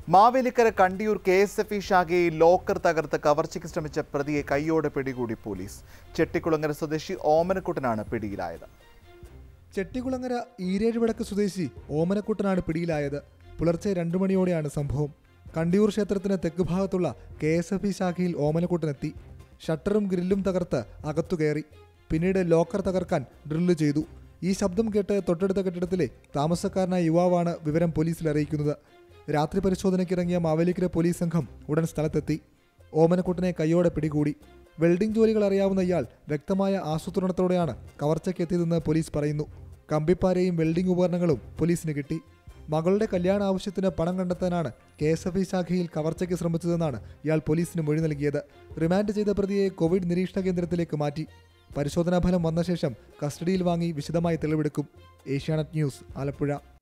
Mavelikkara Kandiyoor K S F E ശാഖയിൽ locker തകർത്ത് കവർച്ചയ്ക്ക് ശ്രമിച്ച പ്രതിയെ കൈയോടെ പിടികൂടി പോലീസ് ചെട്ടിക്കുളങ്ങര സ്വദേശി ഓമനക്കുട്ടനാണ് പിടിയിലായത് ചെട്ടികുളങ്ങര ഈരേഴ് വിളക്ക് സ്വദേശി ഓമനക്കുട്ടനാണ് പിടിയിലായത് പുലർച്ചെ രണ്ടു മണിയോടെയാണ് സംഭവം കണ്ടിയൂർ ക്ഷേത്രത്തിന് തെക്ക് ഭാഗത്തുള്ള കെ എസ് എഫ് ഇ ശാഖയിൽ ഓമനക്കുട്ടനെത്തി ഷട്ടറും ഗ്രില്ലും തകർത്ത് അകത്തു കയറി പിന്നീട് ലോക്കർ തകർക്കാൻ ഡ്രില്ല് ചെയ്തു ഈ ശബ്ദം കേട്ട് തൊട്ടടുത്ത കെട്ടിടത്തിലെ താമസക്കാരനായ യുവാവാണ് വിവരം പോലീസിൽ അറിയിക്കുന്നത് രാത്രി പരിശോധനയ്ക്കിറങ്ങിയ മാവേലിക്കര പോലീസ് സംഘം ഉടൻ സ്ഥലത്തെത്തി ഓമനക്കുട്ടനെ കൈയോടെ പിടികൂടി വെൽഡിംഗ് ജോലികൾ അറിയാവുന്ന ഇയാൾ വ്യക്തമായ ആസൂത്രണത്തോടെയാണ് കവർച്ചയ്ക്കെത്തിയതെന്ന് പോലീസ് പറയുന്നു കമ്പിപ്പാരയും വെൽഡിംഗ് ഉപകരണങ്ങളും പോലീസിന് കിട്ടി മകളുടെ കല്യാണ ആവശ്യത്തിന് പണം കണ്ടെത്താനാണ് കെ എസ് എഫ് ഐ ശാഖയിൽ കവർച്ചയ്ക്ക് ശ്രമിച്ചതെന്നാണ് ഇയാൾ പോലീസിന് മൊഴി നൽകിയത് റിമാൻഡ് ചെയ്ത പ്രതിയെ കോവിഡ് നിരീക്ഷണ കേന്ദ്രത്തിലേക്ക് മാറ്റി പരിശോധനാ ഫലം വന്ന ശേഷം കസ്റ്റഡിയിൽ വാങ്ങി വിശദമായി തെളിവെടുക്കും ഏഷ്യാനെറ്റ് ന്യൂസ് ആലപ്പുഴ